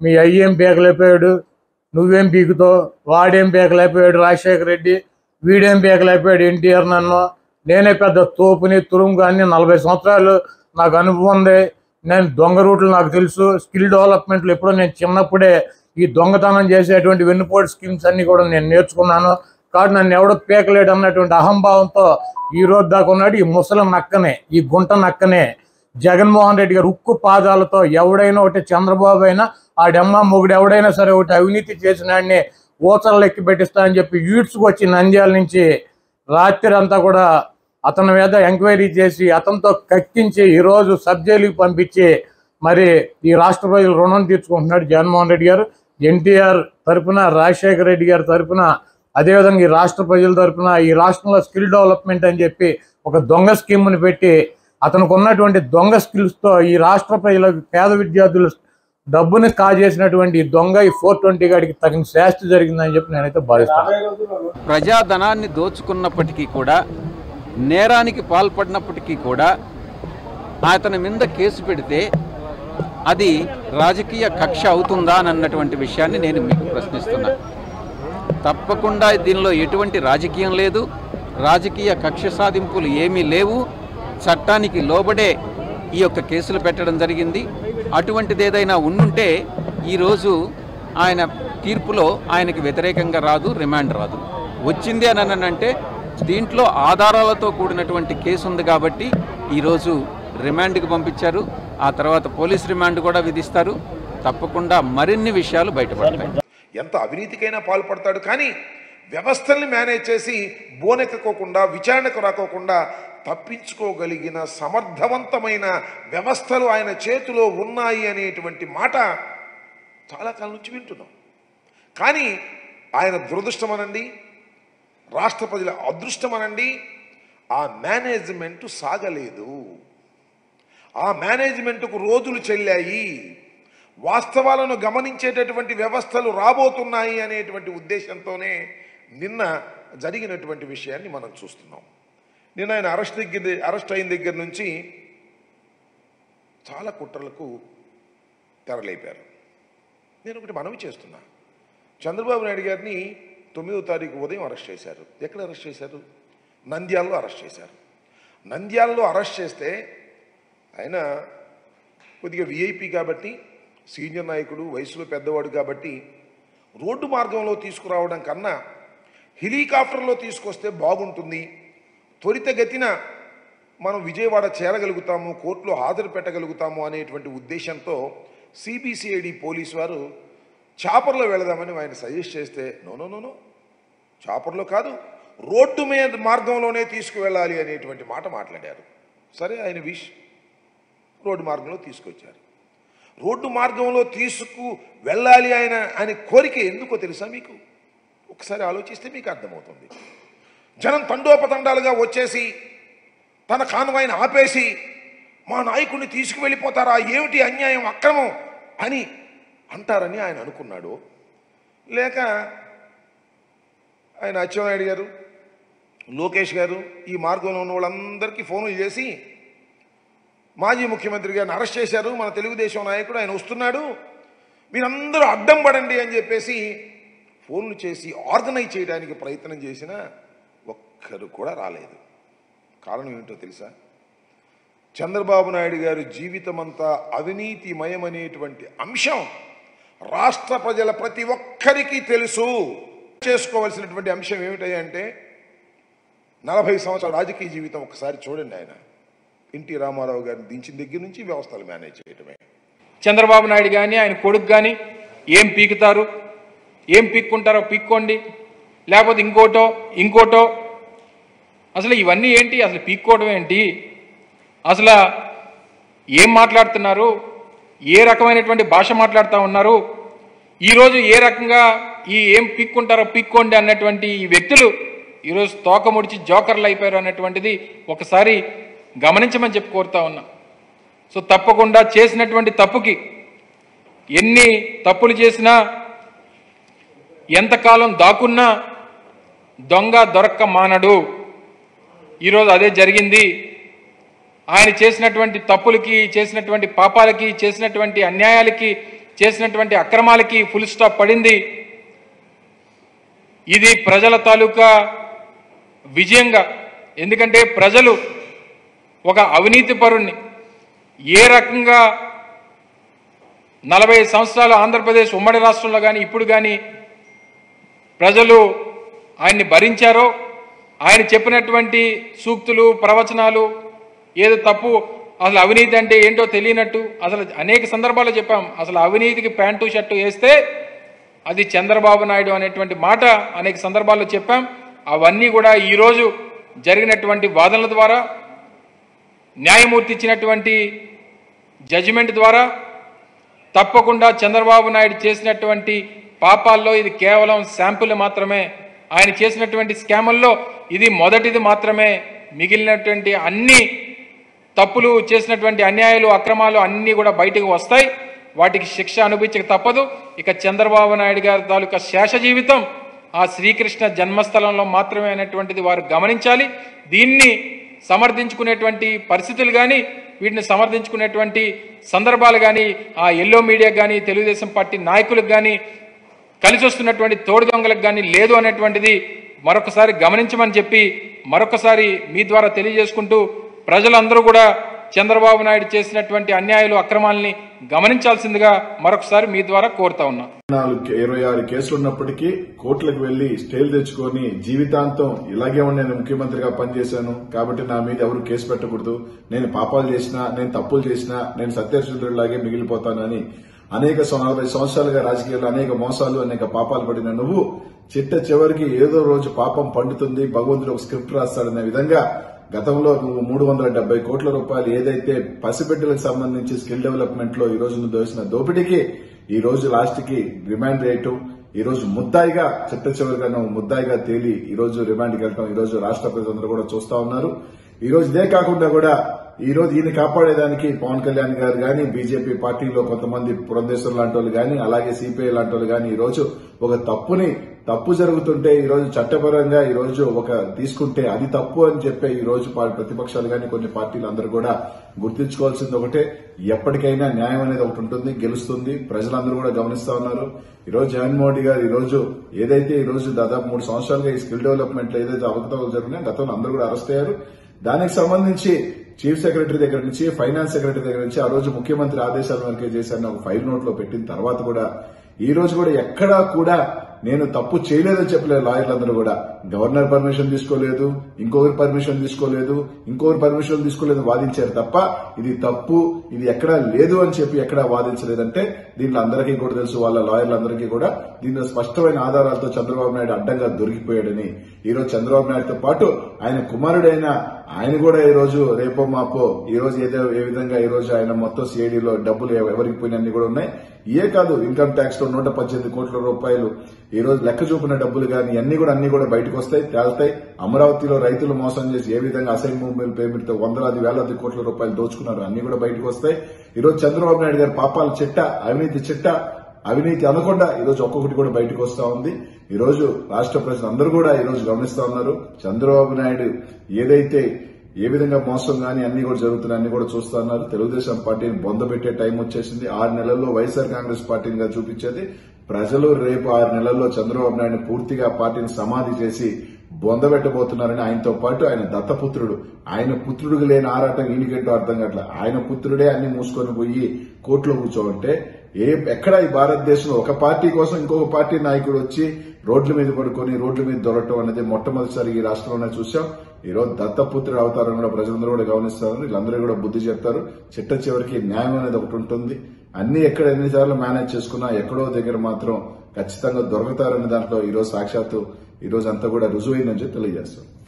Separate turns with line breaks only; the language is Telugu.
మీ అయ్యేం పీకలేకపోయాడు నువ్వేం పీకుతో వాడేం పీకలేకపోయాడు రాజశేఖర రెడ్డి వీడేం పీకలేకపోయాడు ఎన్టీఆర్ నన్ను నేనే పెద్ద తోపుని తురుము అన్ని నలభై సంవత్సరాలు నాకు అనుభవం ఉంది నేను దొంగ రూట్లు నాకు తెలుసు స్కిల్ డెవలప్మెంట్లు ఎప్పుడో నేను చిన్నప్పుడే ఈ దొంగతనం చేసేటువంటి వెన్నుపోటు స్కీమ్స్ అన్ని కూడా నేను నేర్చుకున్నాను కాబట్టి నన్ను ఎవడో పీకలేడు అన్నటువంటి అహంభావంతో ఈ రోజు దాకా ఉన్నాడు ఈ ముసలి నక్కనే ఈ గుంట నక్కనే జగన్మోహన్ రెడ్డి గారు ఉక్కు పాదాలతో ఎవడైనా ఒకటి చంద్రబాబు అయినా ఆడమ్మ మొగుడు ఎవడైనా సరే ఒకటి అవినీతి చేసిన వాడిని ఊచలు ఎక్కి పెట్టిస్తా అని చెప్పి ఈడ్చుకు వచ్చి నంద్యాల నుంచి రాత్రి అంతా కూడా అతని మీద ఎంక్వైరీ చేసి అతనితో కక్కించి ఈరోజు సబ్ జైలుకి పంపించి మరి ఈ రాష్ట్ర ప్రజలు రుణం తీర్చుకుంటున్నాడు జగన్మోహన్ రెడ్డి గారు ఎన్టీఆర్ తరపున రాజశేఖర రెడ్డి గారి తరపున అదేవిధంగా ఈ రాష్ట్ర ప్రజల తరపున ఈ రాష్ట్రంలో స్కిల్ డెవలప్మెంట్ అని చెప్పి ఒక దొంగ స్కీమ్ని పెట్టి అతనికి ఉన్నటువంటి దొంగ స్కిల్స్తో ఈ రాష్ట్ర ప్రజలకు పేద విద్యార్థులు డబ్బుని కాజేసినటువంటి ఈ దొంగ ఈ ఫోర్ ట్వంటీ గాడికి తగిన శాస్తి జరిగిందని చెప్పి నేనైతే భావిస్తాను
ప్రజాధనాన్ని దోచుకున్నప్పటికీ కూడా నేరానికి పాల్పడినప్పటికీ కూడా అతని మీద కేసు పెడితే అది రాజకీయ కక్ష అవుతుందా అని అన్నటువంటి విషయాన్ని నేను మీకు ప్రశ్నిస్తున్నా తప్పకుండా దీనిలో ఎటువంటి రాజకీయం లేదు రాజకీయ కక్ష సాధింపులు ఏమీ లేవు చట్టానికి లోబడే ఈ యొక్క కేసులు పెట్టడం జరిగింది అటువంటిది ఏదైనా ఉండుంటే ఈరోజు ఆయన తీర్పులో ఆయనకి వ్యతిరేకంగా రాదు రిమాండ్ రాదు వచ్చింది అని అంటే దీంట్లో ఆధారాలతో కూడినటువంటి కేసు ఉంది కాబట్టి ఈరోజు రిమాండ్కి పంపించారు ఆ తర్వాత పోలీస్ రిమాండ్ కూడా విధిస్తారు తప్పకుండా మరిన్ని విషయాలు బయటపడతాయి
ఎంత అవినీతికైనా పాల్పడతాడు కానీ వ్యవస్థల్ని మేనేజ్ చేసి బోనెక్కకోకుండా విచారణకు రాకోకుండా తప్పించుకోగలిగిన సమర్థవంతమైన వ్యవస్థలు ఆయన చేతిలో ఉన్నాయి అనేటువంటి మాట చాలా కాలం నుంచి వింటున్నాం కానీ ఆయన దురదృష్టం అనండి రాష్ట్ర ప్రజల అదృష్టం అనండి ఆ మేనేజ్మెంట్ సాగలేదు ఆ మేనేజ్మెంట్కు రోజులు చెల్లాయి వాస్తవాలను గమనించేటటువంటి వ్యవస్థలు రాబోతున్నాయి అనేటువంటి ఉద్దేశంతోనే నిన్న జరిగినటువంటి విషయాన్ని మనం చూస్తున్నాం నిన్న ఆయన అరెస్ట్ దగ్గర అరెస్ట్ అయిన దగ్గర నుంచి చాలా కుట్రలకు తెరలేపారు నేను ఒకటి మనవి చేస్తున్నా చంద్రబాబు నాయుడు గారిని తొమ్మిదో తారీఖు ఉదయం అరెస్ట్ చేశారు ఎక్కడ అరెస్ట్ చేశారు నంద్యాలలో అరెస్ట్ చేశారు నంద్యాలలో అరెస్ట్ చేస్తే ఆయన కొద్దిగా విఐపి కాబట్టి సీనియర్ నాయకుడు వయసులో పెద్దవాడు కాబట్టి రోడ్డు మార్గంలో తీసుకురావడం కన్నా హెలికాప్టర్లో తీసుకొస్తే బాగుంటుంది త్వరితగతిన మనం విజయవాడ చేరగలుగుతాము కోర్టులో హాజరు పెట్టగలుగుతాము అనేటువంటి ఉద్దేశంతో సిబిసిఐడి పోలీసు వారు చాపర్లో వెళదామని ఆయన సజెస్ట్ చేస్తే నో నో నో నో చాపర్లో కాదు రోడ్డు మీద మార్గంలోనే తీసుకువెళ్ళాలి అనేటువంటి మాట మాట్లాడారు సరే ఆయన విష్ రోడ్డు మార్గంలో తీసుకొచ్చారు రోడ్డు మార్గంలో తీసుకు వెళ్ళాలి ఆయన అనే కోరిక ఎందుకో తెలుసా మీకు ఒకసారి ఆలోచిస్తే మీకు అర్థమవుతుంది జనం తండోపతండాలుగా వచ్చేసి తన కాన్వాయిని ఆపేసి మా నాయకుడిని తీసుకువెళ్ళిపోతారా ఏమిటి అన్యాయం అక్రమం అని అంటారని ఆయన అనుకున్నాడు లేక ఆయన అచ్చెన్నాయుడు గారు లోకేష్ గారు ఈ మార్గంలో ఉన్న వాళ్ళందరికీ ఫోన్లు చేసి మాజీ ముఖ్యమంత్రి గారిని అరెస్ట్ చేశారు మన తెలుగుదేశం నాయకుడు ఆయన వస్తున్నాడు మీరందరూ అడ్డం పడండి అని చెప్పేసి ఫోన్లు చేసి ఆర్గనైజ్ చేయడానికి ప్రయత్నం చేసినా ఒక్కరు కూడా రాలేదు కారణం ఏంటో తెలుసా చంద్రబాబు నాయుడు గారి జీవితమంతా అవినీతిమయమనేటువంటి అంశం రాష్ట్ర ప్రజల ప్రతి ఒక్కరికి తెలుసు చేసుకోవాల్సినటువంటి అంశం ఏమిటంటే నలభై సంవత్సరాల రాజకీయ జీవితం ఒకసారి చూడండి ఆయన ఎన్టీ రామారావు గారిని దించిన దగ్గర నుంచి వ్యవస్థలు మేనేజ్ చేయడమే
చంద్రబాబు నాయుడు కానీ ఆయన కొడుకు కానీ ఏం పీకుతారు ఏం పీక్కుంటారో పీక్కోండి లేకపోతే ఇంకోటో ఇంకోటో అసలు ఇవన్నీ ఏంటి అసలు పీక్కోవడం ఏంటి అసలు ఏం మాట్లాడుతున్నారు ఏ రకమైనటువంటి భాష మాట్లాడుతూ ఉన్నారు ఈరోజు ఏ రకంగా ఈ ఏం పీక్కుంటారో పీక్కోండి అన్నటువంటి ఈ వ్యక్తులు ఈరోజు తోక ముడిచి జోకర్లు అయిపోయారు అన్నటువంటిది ఒకసారి గమనించమని చెప్పి కోరుతా ఉన్నా సో తప్పకుండా చేసినటువంటి తప్పుకి ఎన్ని తప్పులు చేసినా ఎంతకాలం దాక్కున్నా దొంగ దొరక్క మానడు ఈరోజు అదే జరిగింది ఆయన చేసినటువంటి తప్పులకి చేసినటువంటి పాపాలకి చేసినటువంటి అన్యాయాలకి చేసినటువంటి అక్రమాలకి ఫుల్ స్టాప్ పడింది ఇది ప్రజల తాలూకా విజయంగా ఎందుకంటే ప్రజలు ఒక అవినీతి పరుణ్ణి ఏ రకంగా నలభై సంవత్సరాలు ఆంధ్రప్రదేశ్ ఉమ్మడి రాష్ట్రంలో కానీ ఇప్పుడు కానీ ప్రజలు ఆయన్ని భరించారో ఆయన చెప్పినటువంటి సూక్తులు ప్రవచనాలు ఏదో తప్పు అసలు అవినీతి అంటే ఏంటో తెలియనట్టు అసలు అనేక సందర్భాల్లో చెప్పాం అసలు అవినీతికి ప్యాంటు షర్టు వేస్తే అది చంద్రబాబు నాయుడు అనేటువంటి మాట అనేక సందర్భాల్లో చెప్పాం అవన్నీ కూడా ఈరోజు జరిగినటువంటి వాదనల ద్వారా న్యాయమూర్తి ఇచ్చినటువంటి జడ్జిమెంట్ ద్వారా తప్పకుండా చంద్రబాబు నాయుడు చేసినటువంటి పాపాల్లో ఇది కేవలం శాంపుల్ మాత్రమే ఆయన చేసినటువంటి స్కాముల్లో ఇది మొదటిది మాత్రమే మిగిలినటువంటి అన్ని తప్పులు చేసినటువంటి అన్యాయాలు అక్రమాలు అన్నీ కూడా బయటకు వస్తాయి వాటికి శిక్ష అనుభవించక తప్పదు ఇక చంద్రబాబు నాయుడు గారి తాలూకా శేష జీవితం ఆ శ్రీకృష్ణ జన్మస్థలంలో మాత్రమే అనేటువంటిది వారు గమనించాలి దీన్ని సమర్థించుకునేటువంటి పరిస్థితులు కానీ వీటిని సమర్థించుకునేటువంటి సందర్భాలు కానీ ఆ ఎల్లో మీడియా కానీ తెలుగుదేశం పార్టీ నాయకులకు కానీ కలిసి వస్తున్నటువంటి తోడు దొంగలకు కానీ లేదు అనేటువంటిది మరొకసారి గమనించమని చెప్పి మరొకసారి మీ ద్వారా తెలియజేసుకుంటూ ప్రజలందరూ కూడా చంద్రబాబు నాయుడు చేసినటువంటి అన్యాయాలు అక్రమాలని గమనించాల్సిందిగా మరొకసారి మీ ద్వారా కోరుతా ఉన్నా
నాలుగు ఇరవై ఆరు కేసులు ఉన్నప్పటికీ కోర్టులకు వెళ్లి స్టేలు తెచ్చుకొని జీవితాంతం ఇలాగే ఉండి నేను ముఖ్యమంత్రిగా పనిచేశాను కాబట్టి నా మీద ఎవరు కేసు పెట్టకూడదు నేను పాపాలు చేసినా నేను తప్పులు చేసినా నేను సత్యశుద్ధుడిలాగే మిగిలిపోతానని అనేక సం- నలభై సంవత్సరాలుగా రాజకీయాల్లో అనేక మోసాలు అనేక పాపాలు పడిన నువ్వు చిట్ట చివరికి ఏదో రోజు పాపం పండుతుంది భగవంతుడు ఒక స్క్రిప్ట్ రాస్తాడనే విధంగా గతంలో నువ్వు మూడు వందల డెబ్బై కోట్ల రూపాయలు ఏదైతే పసిబిడ్డలకు సంబంధించి స్కిల్ డెవలప్మెంట్ లో ఈ రోజు నువ్వు దోసిన దోపిడీకి ఈ రోజు లాస్ట్ కి రిమాండ్ రేటు ఈ రోజు ముద్దాయిగా చిట్ట చివరిగా నువ్వు ముద్దాయిగా తేలి ఈ రోజు రిమాండ్కి వెళ్ళటం ఈ రోజు రాష్ట్ర ప్రజలందరూ కూడా చూస్తా ఉన్నారు ఈ రోజు ఇదే కాకుండా కూడా ఈ రోజు ఈయన కాపాడేదానికి పవన్ కళ్యాణ్ గారు గాని బీజేపీ పార్టీలో కొంతమంది పురంధేశ్వర్ లాంటి వాళ్ళు గాని అలాగే సిపిఐ లాంటి వాళ్ళు గాని ఈ రోజు ఒక తప్పుని తప్పు జరుగుతుంటే ఈ రోజు చట్టపరంగా ఈ రోజు ఒక తీసుకుంటే అది తప్పు అని చెప్పే ఈ రోజు పా- ప్రతిపక్షాలు గాని కొన్ని పార్టీలు అందరూ కూడా గుర్తించుకోవాల్సింది ఒకటే ఎప్పటికైనా న్యాయం అనేది ఒకటి ఉంటుంది గెలుస్తుంది ప్రజలందరూ కూడా గమనిస్తా ఉన్నారు ఈ రోజు జగన్మోహన్ రెడ్డి గారు ఈ రోజు ఏదైతే ఈ రోజు దాదాపు మూడు సంవత్సరాలుగా ఈ స్కిల్ డెవలప్మెంట్ లో ఏదైతే అవకతవకలు జరిగినాయో గతంలో అందరూ కూడా అరెస్ట్ అయ్యారు దానికి సంబంధించి చీఫ్ సెక్రటరీ దగ్గర నుంచి ఫైనాన్స్ సెక్రటరీ దగ్గర నుంచి ఆ రోజు ముఖ్యమంత్రి ఆదేశాల మేరకు చేశారని ఒక ఫైల్ నోట్ లో పెట్టిన తర్వాత కూడా ఈ రోజు కూడా ఎక్కడా కూడా నేను తప్పు చేయలేదని చెప్పలేదు లాయర్లందరూ కూడా గవర్నర్ పర్మిషన్ తీసుకోలేదు ఇంకొకరి పర్మిషన్ తీసుకోలేదు ఇంకొకరి పర్మిషన్ తీసుకోలేదు వాదించారు తప్ప ఇది తప్పు ఇది ఎక్కడా లేదు అని చెప్పి ఎక్కడా వాదించలేదంటే దీంట్లో అందరికీ కూడా తెలుసు వాళ్ళ లాయర్లందరికీ కూడా దీంట్లో స్పష్టమైన ఆధారాలతో చంద్రబాబు నాయుడు అడ్డంగా దొరికిపోయాడని ఈ రోజు చంద్రబాబు నాయుడుతో పాటు ఆయన కుమారుడైన ఆయన కూడా ఈ రోజు రేపో మాపో ఈ రోజు ఏదో ఏ విధంగా ఈ రోజు ఆయన మొత్తం సిఐడిలో డబ్బులు ఎవ- ఎవరికి పోయినన్ని కూడా ఉన్నాయి ఇయే కాదు ఇన్కమ్ ట్యాక్స్ లో నూట పద్దెనిమిది కోట్ల రూపాయలు ఈ రోజు లెక్క చూపిన డబ్బులు కానీ అన్ని కూడా అన్ని కూడా బయటకు వస్తాయి తేల్తాయి అమరావతిలో రైతులు మోసం చేసి ఏ విధంగా అసైన్ మూవ్మెంట్ పేమెంట్ తో వందలాది వేలాది కోట్ల రూపాయలు దోచుకున్నారు అన్ని కూడా బయటకు వస్తాయి ఈ రోజు చంద్రబాబు నాయుడు గారి పాపాల చిట్ట అవినీతి చిట్ట అవినీతి అనకుండా ఈ రోజు ఒక్కొక్కటి కూడా బయటకు వస్తా ఉంది ఈ రోజు రాష్ట్ర ప్రజలందరూ కూడా ఈ రోజు గమనిస్తా ఉన్నారు చంద్రబాబు నాయుడు ఏదైతే ఏ విధంగా మోసం గానీ అన్ని కూడా జరుగుతున్నాయి అన్ని కూడా చూస్తా ఉన్నారు తెలుగుదేశం పార్టీని బొందబెట్టే టైం వచ్చేసింది ఆరు నెలల్లో వైఎస్ఆర్ కాంగ్రెస్ పార్టీనిగా చూపించేది ప్రజలు రేపు ఆరు నెలల్లో చంద్రబాబు నాయుడు పూర్తిగా పార్టీని సమాధి చేసి బొందబెట్టబోతున్నారని ఆయనతో పాటు ఆయన దత్తపుత్రుడు ఆయన పుత్రుడికి లేని ఆరాటం ఈయనకేంటో అర్థం కావట్లేదు ఆయన పుత్రుడే అన్ని మూసుకొని పోయి కోర్టులో కూర్చోబట్టే ఏ ఎక్కడ ఈ భారతదేశంలో ఒక పార్టీ కోసం ఇంకొక పార్టీ నాయకుడు వచ్చి రోడ్ల మీద పడుకొని రోడ్ల మీద దొరకటం అనేది మొట్టమొదటిసారి ఈ రాష్ట్రంలోనే చూశాం ఈ రోజు దత్తపుత్రుడు అవతారం కూడా ప్రజలందరూ కూడా గమనిస్తారు వీళ్ళందరూ కూడా బుద్ధి చెప్తారు చిట్ట చివరికి న్యాయం అనేది ఒకటి ఉంటుంది అన్ని ఎక్కడ ఎన్నిసార్లు మేనేజ్ చేసుకున్నా ఎక్కడో దగ్గర మాత్రం ఖచ్చితంగా దొరుకుతారనే దాంట్లో ఈ రోజు సాక్షాత్తు ఈ రోజు అంతా కూడా రుజువైందని చెప్పి తెలియజేస్తాం